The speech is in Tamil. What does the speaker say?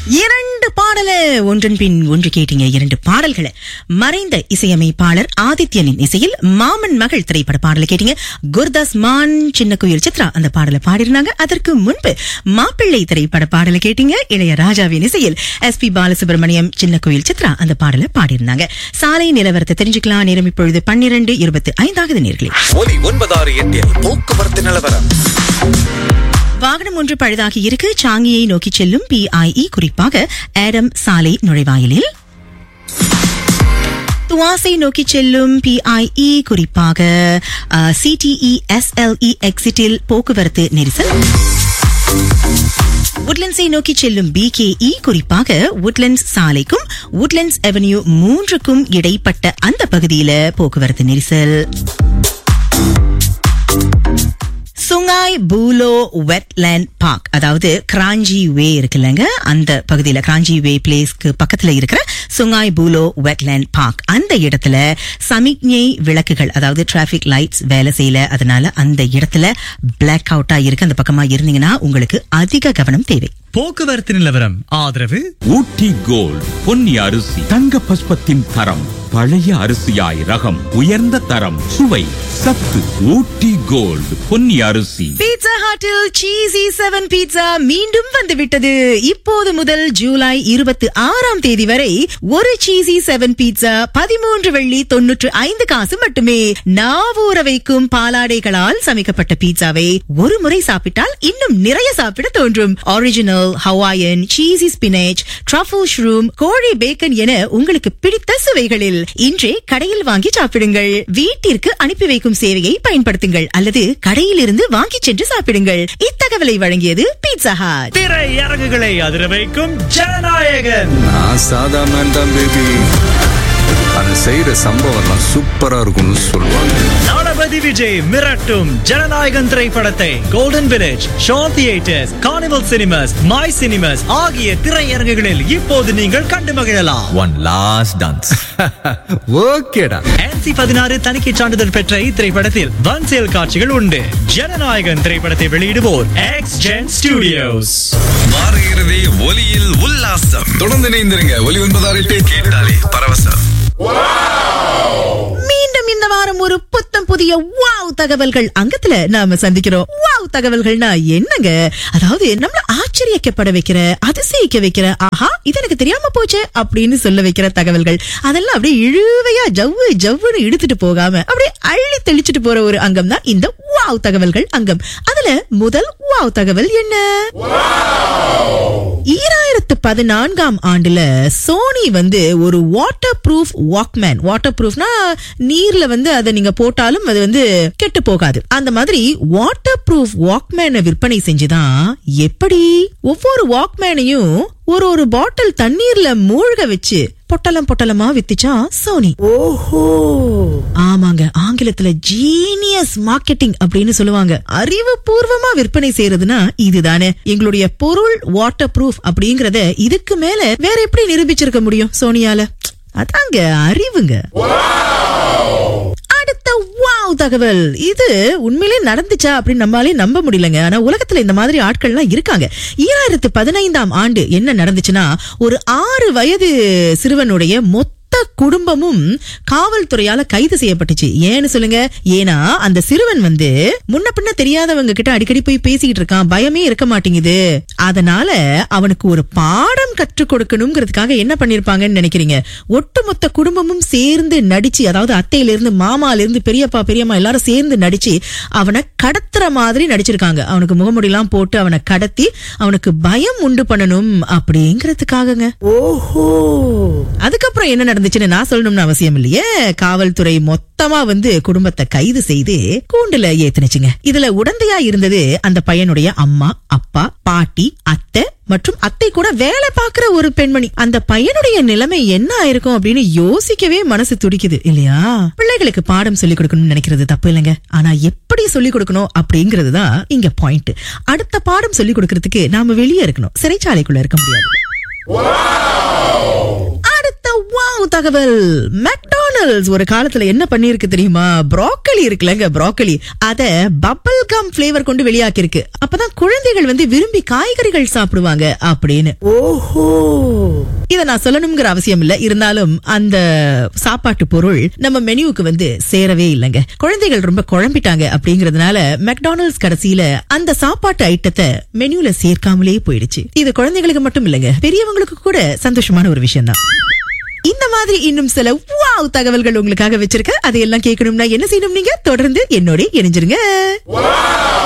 இரண்டு பாடல ஒன்றன் பின் ஒன்று கேட்டீங்க இரண்டு பாடல்களை மறைந்த இசையமைப்பாளர் ஆதித்யனின் இசையில் மாமன் மகள் திரைப்பட பாடலை கேட்டீங்க குர்தாஸ் மான் சின்ன குயில் சித்ரா அந்த பாடலை பாடிருந்தாங்க அதற்கு முன்பு மாப்பிள்ளை திரைப்பட பாடலை கேட்டீங்க இளையராஜாவின் இசையில் எஸ் பி பாலசுப்ரமணியம் சின்ன குயில் சித்ரா அந்த பாடலை பாடியிருந்தாங்க சாலை நிலவரத்தை தெரிஞ்சுக்கலாம் நேரம் இப்பொழுது பன்னிரண்டு இருபத்தி ஐந்தாவது நேர்களே ஒலி ஒன்பதாறு எட்டில் போக்குவரத்து நிலவரம் வாகனம் ஒன்று பழுதாகி இருக்கு சாங்கியை நோக்கி செல்லும் பிஐஇ குறிப்பாக ஆடம் சாலை நுழைவாயிலில் துவாசை நோக்கி செல்லும் பிஐஇ குறிப்பாக சிடிஇ எஸ்எல்இ எக்ஸிட்டில் போக்குவரத்து நெரிசல் உட்லண்ட்ஸை நோக்கி செல்லும் பிகேஇ குறிப்பாக உட்லண்ட்ஸ் சாலைக்கும் உட்லண்ட்ஸ் அவென்யூ மூன்றுக்கும் இடைப்பட்ட அந்த பகுதியில போக்குவரத்து நெரிசல் சுங்காய் பூலோ வெட்லேண்ட் பார்க் அதாவது கிராஞ்சி வே இருக்குல்லங்க அந்த பகுதியில கிராஞ்சி வே பிளேஸ்க்கு பக்கத்துல இருக்கிற சுங்காய் பூலோ வெட்லேண்ட் பார்க் அந்த இடத்துல சமிக்ஞை விளக்குகள் அதாவது டிராபிக் லைட்ஸ் வேலை செய்யல அதனால அந்த இடத்துல பிளாக் அவுட்டா இருக்கு அந்த பக்கமா இருந்தீங்கன்னா உங்களுக்கு அதிக கவனம் தேவை போக்குவரத்து நிலவரம் ஆதரவு ஊட்டி கோல்ட் பொன்னி அரிசி தங்க பஸ்பத்தின் தரம் பழைய அரிசியாய் ரகம் உயர்ந்த தரம் சுவை சத்து ஊட்டி கோல்ட் பொன்னி அரிசி பீட்சா ஹாட்டில் சீசி செவன் பீட்சா மீண்டும் வந்து விட்டது இப்போது முதல் ஜூலை இருபத்தி ஆறாம் தேதி வரை ஒரு சீசி செவன் பீட்சா பதிமூன்று வெள்ளி தொன்னூற்று ஐந்து காசு மட்டுமே நாவூர வைக்கும் பாலாடைகளால் சமைக்கப்பட்ட பீட்சாவை ஒரு முறை சாப்பிட்டால் இன்னும் நிறைய சாப்பிட தோன்றும் original Hawaiian cheesy spinach truffle shroom கோழி பேக்கன் என உங்களுக்கு பிடித்த சுவைகளில் இன்றே கடையில் வாங்கி சாப்பிடுங்கள் வீட்டிற்கு அனுப்பி வைக்கும் சேவையை பயன்படுத்துங்கள் அல்லது கடையில் இருந்து வாங்கி சென்று சாப்பிடுங்கள் இத்தகவலை வழங்கியது பீட்சா ஹாட் திரை அரங்குகளை அதிர வைக்கும் ஜனநாயகன் நான் சாதா மேன் தான் பேபி அது செய்யற சம்பவம்லாம் சூப்பரா இருக்கும்னு சொல்லுவாங்க தளபதி விஜய் மிரட்டும் ஜனநாயகன் திரைப்படத்தை golden village show theatres carnival cinemas my cinemas ஆகிய திரையரங்குகளில் இப்போது நீங்கள் கண்டு மகிழலாம் ஒன் லாஸ்ட் டான்ஸ் ஓகேடா NC பதினாறு தணிக்கை சான்றிதழ் பெற்ற இத்திரைப்படத்தில் வன் செயல் காட்சிகள் உண்டு ஜனநாயகன் திரைப்படத்தை வெளியிடுவோர் எக்ஸ் ஜென் ஸ்டுடியோஸ் வார இறுதி ஒலியில் உல்லாசம் தொடர்ந்து இணைந்திருங்க ஒலி ஒன்பதாறு எட்டு கேட்டாலே பரவசம் மீண்டும் இந்த வாரம் ஒரு புத்தம் புதிய வாவ் தகவல்கள் அங்கத்துல நாம சந்திக்கிறோம் வாவ் தகவல்கள்னா என்னங்க அதாவது நம்மள ஆச்சரியக்கப்பட வைக்கிற அதிசயிக்க வைக்கிற ஆஹா இது எனக்கு தெரியாம போச்சே அப்படின்னு சொல்ல வைக்கிற தகவல்கள் அதெல்லாம் அப்படியே இழுவையா ஜவ்வு ஜவ்வுன்னு இழுத்துட்டு போகாம அப்படியே அள்ளி தெளிச்சிட்டு போற ஒரு அங்கம் தான் இந்த வாவ் தகவல்கள் அங்கம் அதுல முதல் வாவ் தகவல் என்ன ஈராயிரத்து பதினான்காம் ஆண்டுல சோனி வந்து ஒரு வாட்டர் ப்ரூஃப் வாக்மேன் வாட்டர் ப்ரூஃப்னா நீர்ல வந்து அதை நீங்க போட்டாலும் அது வந்து கெட்டு போகாது அந்த மாதிரி வாட்டர் ப்ரூஃப் வாக்மேனை விற்பனை செஞ்சுதான் எப்படி ஒவ்வொரு வாக்மேனையும் ஒரு ஒரு பாட்டில் தண்ணீர்ல மூழ்க வச்சு பொட்டலம் பொட்டலமா வித்துச்சா சோனி ஓஹோ ஆமாங்க ஆங்கிலத்துல ஜீனியஸ் மார்க்கெட்டிங் அப்படின்னு சொல்லுவாங்க அறிவுபூர்வமா விற்பனை செய்யறதுனா இதுதானே எங்களுடைய பொருள் வாட்டர் ப்ரூஃப் அப்படிங்கறத இதுக்கு மேல வேற எப்படி நிரூபிச்சிருக்க முடியும் சோனியால அதாங்க அறிவுங்க அடுத்த வாவ் தகவல் இது உண்மையிலே நடந்துச்சா அப்படின்னு நம்மளாலே நம்ப முடியலங்க ஆனா உலகத்துல இந்த மாதிரி ஆட்கள்லாம் இருக்காங்க ஈராயிரத்து பதினைந்தாம் ஆண்டு என்ன நடந்துச்சுன்னா ஒரு ஆறு வயது சிறுவனுடைய மொத்த குடும்பமும் காவல்துறையால கைது செய்யப்பட்டுச்சு ஏன்னு சொல்லுங்க ஏன்னா அந்த சிறுவன் வந்து முன்ன பின்ன தெரியாதவங்க கிட்ட அடிக்கடி போய் பேசிக்கிட்டு இருக்கான் பயமே இருக்க மாட்டேங்குது அதனால அவனுக்கு ஒரு பாடம் கற்றுக் கொடுக்கணுங்கிறதுக்காக என்ன பண்ணிருப்பாங்கன்னு நினைக்கிறீங்க ஒட்டுமொத்த குடும்பமும் சேர்ந்து நடிச்சு அதாவது அத்தையில இருந்து மாமால இருந்து பெரியப்பா பெரியம்மா எல்லாரும் சேர்ந்து நடிச்சு அவனை கடத்துற மாதிரி நடிச்சிருக்காங்க அவனுக்கு முகமுடியெல்லாம் போட்டு அவனை கடத்தி அவனுக்கு பயம் உண்டு பண்ணணும் அப்படிங்கறதுக்காகங்க ஓஹோ அதுக்கப்புறம் என்ன நடந்துச்சுன்னு நான் சொல்லணும்னு அவசியம் இல்லையே காவல்துறை மொத்தமா வந்து குடும்பத்தை கைது செய்து கூண்டுல ஏத்துனுச்சுங்க இதுல உடந்தையா இருந்தது அந்த பையனுடைய அம்மா அப்பா பாட்டி அத்தை மற்றும் அத்தை கூட வேலை பார்க்கிற ஒரு பெண்மணி அந்த பையனுடைய நிலைமை என்ன ஆயிருக்கும் அப்படின்னு யோசிக்கவே மனசு துடிக்குது இல்லையா பிள்ளைகளுக்கு பாடம் சொல்லிக் கொடுக்கணும்னு நினைக்கிறது தப்பு இல்லைங்க ஆனா எப்படி சொல்லிக் கொடுக்கணும் அப்படிங்கிறது தான் இங்க பாயிண்ட் அடுத்த பாடம் சொல்லிக் கொடுக்கறதுக்கு நாம வெளியே இருக்கணும் சிறைச்சாலைக்குள்ள இருக்க முடியாது அடுத்த வாவ் தகவல் மெக்டானல்ட்ஸ் மெக்டானல்ட்ஸ் ஒரு காலத்துல என்ன பண்ணிருக்கு தெரியுமா ப்ரோக்கலி இருக்குல்லங்க ப்ரோக்கலி அத பபிள் கம் ஃபிளேவர் கொண்டு வெளியாக்கி இருக்கு அப்பதான் குழந்தைகள் வந்து விரும்பி காய்கறிகள் சாப்பிடுவாங்க அப்படின்னு ஓஹோ இத நான் சொல்லணுங்கிற அவசியம் இல்ல இருந்தாலும் அந்த சாப்பாட்டு பொருள் நம்ம மெனுவுக்கு வந்து சேரவே இல்லைங்க குழந்தைகள் ரொம்ப குழம்பிட்டாங்க அப்படிங்கறதுனால மெக்டானல்ட்ஸ் கடைசியில அந்த சாப்பாட்டு ஐட்டத்தை மெனுல சேர்க்காமலே போயிடுச்சு இது குழந்தைகளுக்கு மட்டும் இல்லைங்க பெரியவங்களுக்கு கூட சந்தோஷமான ஒரு விஷயம் தான் இந்த மாதிரி இன்னும் சில வாவ் தகவல்கள் உங்களுக்காக வச்சிருக்க அதையெல்லாம் கேட்கணும்னா என்ன செய்யணும் நீங்க தொடர்ந்து என்னோட இணைஞ்சிருங்க